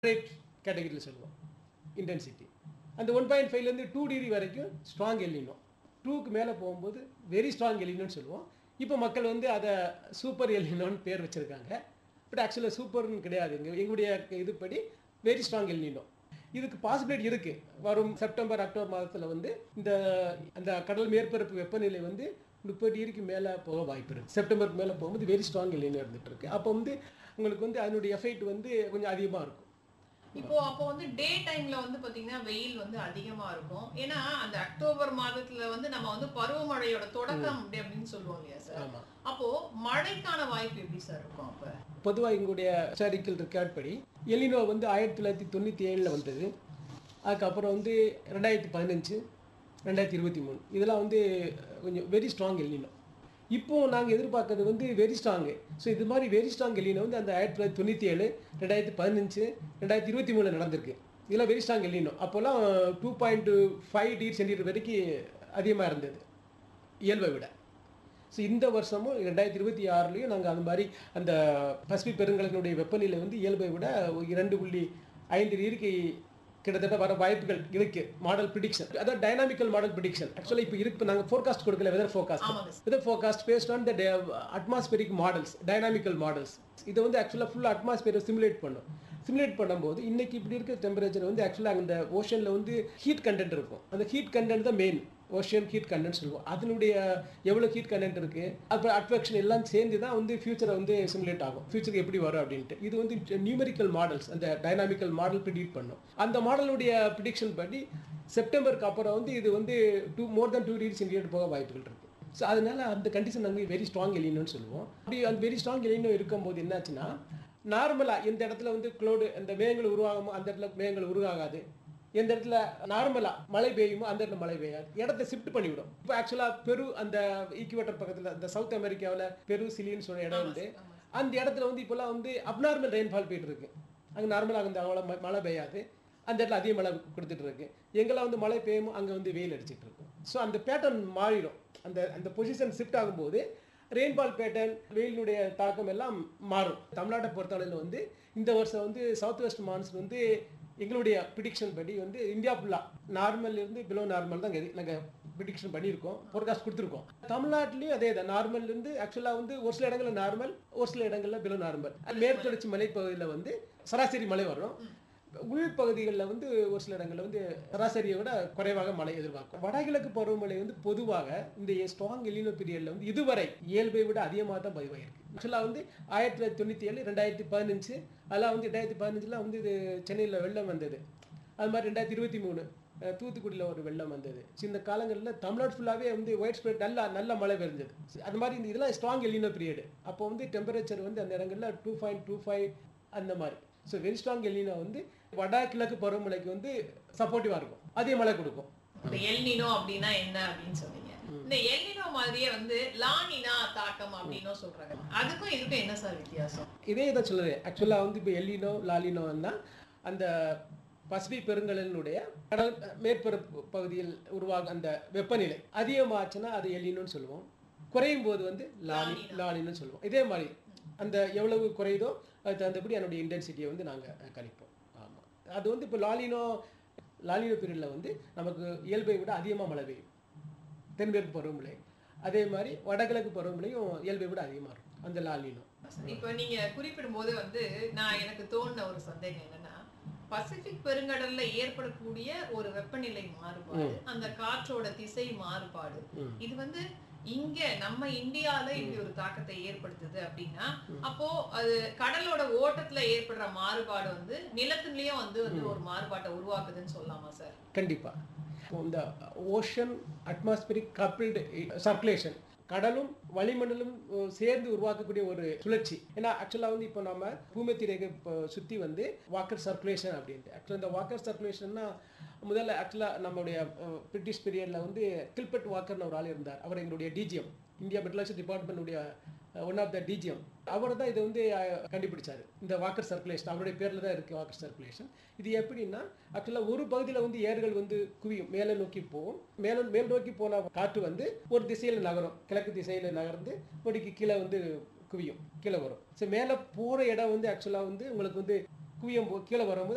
Moderate கேட்டகரியில் சொல்லுவோம் intensity அந்த ஒன் பாயிண்ட் ஃபைவ்லேருந்து டூ டிகிரி வரைக்கும் ஸ்ட்ராங் எல்லினோ டூக்கு மேலே போகும்போது வெரி ஸ்ட்ராங் எல்லினோன்னு சொல்லுவோம் இப்போ மக்கள் வந்து அதை சூப்பர் எல்லினோன்னு பேர் வச்சுருக்காங்க பட் ஆக்சுவலாக சூப்பர்னு கிடையாது எங்கள் எங்களுடைய இதுபடி வெரி ஸ்ட்ராங் எல்லினோ இதுக்கு பாசிபிலிட்டி இருக்குது வரும் செப்டம்பர் அக்டோபர் மாதத்தில் வந்து இந்த அந்த கடல் மேற்பரப்பு வெப்பநிலை வந்து முப்பது டிகிரிக்கு மேலே போக வாய்ப்பு இருக்குது செப்டம்பருக்கு மேலே போகும்போது வெரி ஸ்ட்ராங் எல்லினோ இருந்துட்டு இருக்கு அப்போ வந்து உங்களுக்கு வந்து அதனுடைய எஃபெக்ட் வந்து கொஞ்சம் அதிகமாக இருக்கும் இப்போ அப்போ வந்து டே டைம்ல வந்து பாத்தீங்கன்னா வெயில் வந்து அதிகமா இருக்கும் ஏன்னா அந்த அக்டோபர் மாதத்துல வந்து நம்ம வந்து பருவமழையோட தொடக்கம் அப்படி அப்படின்னு சொல்லுவோம் இல்லையா சார் ஆமாம் அப்போ மழைக்கான வாய்ப்பு எப்படி சார் இருக்கும் அப்ப பொதுவாக எங்களுடைய ஹிஸ்டாரிக்கல் ரெக்கார்ட் படி எலினோ வந்து ஆயிரத்தி தொள்ளாயிரத்தி தொண்ணூற்றி ஏழில் வந்தது அதுக்கப்புறம் வந்து ரெண்டாயிரத்தி பதினஞ்சு ரெண்டாயிரத்தி இருபத்தி மூணு இதெல்லாம் வந்து கொஞ்சம் வெரி ஸ்ட்ராங் எலினோ இப்போ நாங்கள் எதிர்பார்க்கறது வந்து வெரி ஸ்ட்ராங்கு ஸோ இது மாதிரி வெரி ஸ்ட்ராங் எலினோ வந்து அந்த ஆயிரத்தி தொள்ளாயிரத்தி தொண்ணூற்றி ஏழு ரெண்டாயிரத்தி பதினஞ்சு ரெண்டாயிரத்தி இருபத்தி மூணில் நடந்திருக்கு இதெல்லாம் வெரி ஸ்ட்ராங் எலினோ அப்போல்லாம் two point five degree centimetre வரைக்கும் அதிகமாக இருந்தது இயல்பை விட ஸோ இந்த வருஷமும் ரெண்டாயிரத்தி இருபத்தி ஆறுலையும் நாங்கள் அந்த மாதிரி அந்த பசிபிக் பெருங்கலத்தினுடைய வெப்பநிலை வந்து இயல்பை விட இரண்டு புள்ளி ஐந்து டிகிரிக்கு கிட்டத்தட்ட வர வாய்ப்புகள் இருக்கு மாடல் ப்ரிடிக்ஷன் அதாவது டைனாமிக்கல் மாடல் ப்ரிடிக்ஷன் ஆக்சுவலாக இப்போ இருக்கு நாங்கள் ஃபோர்காஸ்ட் கொடுக்கல வெதர் ஃபோர்காஸ்ட் ஆமாங்க sir weather forecast based on the atmospheric models dynamical models இதை வந்து ஆக்சுவலாக ஃபுல் அட்மாஸ்பியரை சிமுலேட் பண்ணும் சிமுலேட் பண்ணும்போது இன்னைக்கு இப்படி இருக்க டெம்பரேச்சர் வந்து ஆக்சுவலாக அந்த ஓஷனில் வந்து ஹீட் கண்டென்ட் இருக்கும் அந்த ஹீட் கண்டென்ட் தான் மெயின் ஓஷியன் ஹீட் கண்டென்ட் சொல்லுவோம் அதனுடைய எவ்வளோ ஹீட் கண்டென்ட் இருக்குது அப்புறம் அட்ராக்ஷன் எல்லாம் சேர்ந்து தான் வந்து ஃபியூச்சரை வந்து சிமுலேட் ஆகும் ஃபியூச்சருக்கு எப்படி வரும் அப்படின்ட்டு இது வந்து நியூமெரிக்கல் மாடல்ஸ் அந்த டைனாமிக்கல் மாடல் ப்ரிடிக்ட் பண்ணும் அந்த மாடலுடைய ப்ரிடிக்ஷன் படி செப்டம்பருக்கு அப்புறம் வந்து இது வந்து two more than two degree centigrade போக வாய்ப்புகள் இருக்குது ஸோ அதனால அந்த கண்டிஷன் நாங்கள் வெரி ஸ்ட்ராங் எலினோன்னு சொல்லுவோம் அப்படி அந்த வெரி ஸ்ட்ராங் எலினோ இருக்கும்போது என்னாச்சுன்னா நார்மலாக எந்த இடத்துல வந்து க்ளோடு அந்த மேகங்கள் உருவாகுமோ அந்த இடத்துல மேகங்கள் உருவாகாது எந்த இடத்துல நார்மலாக மழை பெய்யுமோ அந்த இடத்துல மழை பெய்யாது இடத்த ஷிஃப்ட் பண்ணிவிடும் இப்போ ஆக்சுவலாக பெரு அந்த ஈக்குவேட்டர் பக்கத்தில் இந்த சவுத் அமெரிக்காவில் பெரு சிலின்னு சொல்ற இடம் வந்து அந்த இடத்துல வந்து இப்போல்லாம் வந்து அப்நார்மல் ரெயின்ஃபால் போயிட்டு இருக்கு அங்கே நார்மலாக அந்த அவ்வளோ ம- மழை பெய்யாது அந்த இடத்துல அதிக மழை கொடுத்துட்டு இருக்கு எங்கெல்லாம் வந்து மழை பெய்யுமோ அங்கே வந்து வெயில் அடிச்சிட்டு இருக்கும் ஸோ அந்த பேட்டர்ன் மாறிடும் அந்த அந்த பொசிஷன் ஷிஃப்ட் ஆகும்போது ரெயின்பால் பேட்டர்ன் வெயிலினுடைய தாக்கம் எல்லாம் மாறும் தமிழ்நாட்டை பொறுத்தளவில் வந்து இந்த வருஷம் வந்து சவுத் வெஸ்ட் மான்சூன் வந்து எங்களுடைய ப்ரிடிக்ஷன் படி வந்து இந்தியா ஃபுல்லாக நார்மல் இருந்து பிலோ நார்மல் தான் நாங்கள் ப்ரிடிக்ஷன் பண்ணியிருக்கோம் ஃபோர்காஸ்ட் கொடுத்துருக்கோம் தமிழ்நாட்டிலையும் அதே தான் நார்மல் இருந்து ஆக்சுவலாக வந்து ஒரு சில இடங்களில் நார்மல் ஒரு சில இடங்களில் பிலோ நார்மல் மேற்கு தொடர்ச்சி மலைப்பகுதியில் வந்து சராசரி மழை வரும் உள் பகுதிகளில் வந்து ஒரு சில இடங்களில் வந்து சராசரியை விட குறைவாக மழை எதிர்பார்க்கும் வடகிழக்கு பருவமழை வந்து பொதுவாக இந்த ஸ்ட்ராங் எலினோ பீரியடில் வந்து இதுவரை இயல்பை விட அதிகமாக தான் பதிவாயிருக்கு ஆக்சுவலாக வந்து ஆயிரத்தி தொள்ளாயிரத்தி தொண்ணூற்றி ஏழு ரெண்டாயிரத்தி பதினஞ்சு அதெல்லாம் வந்து ரெண்டாயிரத்தி பதினஞ்சில் வந்து இது சென்னையில் வெள்ளம் வந்தது அது மாதிரி ரெண்டாயிரத்தி இருபத்தி மூணு அஹ், தூத்துக்குடியில் ஒரு வெள்ளம் வந்தது So, இந்த காலங்களில் தமிழ்நாடு ஃபுல்லாகவே வந்து ஒயிட் ஸ்ப்ரெட் நல்லா நல்ல மழை பெஞ்சது அது மாதிரி இந்த இதெல்லாம் ஸ்ட்ராங் எலினோ பீரியட் அப்போ வந்து டெம்பரேச்சர் வந்து அந்த இடங்களில் டூ பாயிண்ட் டூ ஃபைவ் அந்த மாதிரி ஸோ வெரி ஸ்ட்ராங் எலினோ வந்து வடகிழக்கு பருவமழைக்கு வந்து சப்போர்ட்டிவாக இருக்கும் அதே மழை கொடுக்கும் இந்த எல்னினோ அப்படின்னா என்ன அப்படின்னு சொன்னீங்க இந்த எல்னினோ மாதிரியே வந்து லானினா தாக்கம் அப்படின்னும் சொல்றாங்க அதுக்கும் இதுக்கும் என்ன சார் வித்தியாசம் இதே இதை சொல்லுது ஆக்சுவலாக வந்து இப்போ எல்லினோ லாலினோன்னா அந்த பசிபிக் பெருங்கடலினுடைய கடல் மேற்பரப்பு பகுதியில் உருவாகும் அந்த வெப்பநிலை அதிகமாச்சுன்னா அது எல்லினோன்னு சொல்லுவோம் குறையும் போது வந்து லாலி லானினா. லாலின்னு சொல்லுவோம் இதே மாதிரி அந்த எவ்வளவு குறையுதோ அது தகுந்தபடி அதனுடைய இன்டென்சிட்டியை வந்து நாங்கள் கணிப்போம் ஆமாம் அது வந்து இப்போ லாலினோ லாலினோ பீரியடில் வந்து நமக்கு இயல்பை விட அதிகமாக மழை பெய்யும் தென்மேற்கு பருவமழை அதே மாதிரி வடகிழக்கு பருவமழையும் இயல்பை விட அதிகமாக இருக்கும் அந்த லாலினோ இப்ப நீங்க குறிப்பிடும் போது வந்து நான் எனக்கு தோணுன ஒரு சந்தேகம் என்னன்னா பசிபிக் பெருங்கடல்ல ஏற்படக்கூடிய ஒரு வெப்பநிலை மாறுபாடு அந்த காற்றோட திசை மாறுபாடு ம். இது வந்து இங்க நம்ம இந்தியால இப்படி ஒரு தாக்கத்தை ஏற்படுத்துது அப்படின்னா அப்போ அது கடலோட ஓட்டத்துல ஏற்படுற மாறுபாடு வந்து நிலத்துலயும் வந்து வந்து ஒரு மாறுபாட்டை உருவாக்குதுன்னு சொல்லலாமா சார் கண்டிப்பா இந்த ஓஷன் அட்மாஸ்பியரிக் கப்பிள்டு சர்க்குலேஷன் கடலும் வளிமண்டலும் அஹ், சேர்ந்து உருவாக்கக்கூடிய ஒரு சுழற்சி ஏன்னா ஆக்சுவலாக வந்து இப்போ நம்ம பூமத்தி ரேகை இப்போ சுற்றி வந்து வாக்கர் சர்க்குலேஷன் அப்படின்ட்டு ஆக்சுவலாக இந்த வாக்கர் சர்க்குலேஷன்னா முதல்ல ஆக்சுவலாக நம்மளுடைய அஹ், பிரிட்டிஷ் பீரியடில் வந்து கில்பர்ட் வாக்கர்னு ஒரு ஆள் இருந்தார் அவர் எங்களுடைய டிஜிஎம் இந்தியா மெட்ரலஜி டிபார்ட்மெண்ட்டுடைய ஒன் ஆஃப் த டிஜிஎம் அவர் தான் இதை வந்து அஹ், கண்டுபிடிச்சாரு இந்த வாக்கர் சர்க்குலேஷன் அவருடைய பேரில் தான் இருக்குது வாக்கர் சர்க்குலேஷன் இது எப்படின்னா ஆக்சுவலாக ஒரு பகுதியில் வந்து ஏர்கள் வந்து குவியும் மேலே நோக்கி போகும் மேலே மேல் நோக்கி போன காற்று வந்து ஒரு திசையில் நகரும் கிழக்கு திசையில் நகர்ந்து முடிக்கு கீழே வந்து குவியும் கீழே வரும் ஸோ மேலே போகிற இடம் வந்து ஆக்சுவலாக வந்து உங்களுக்கு வந்து குவியும் போ- கீழே வரும்போது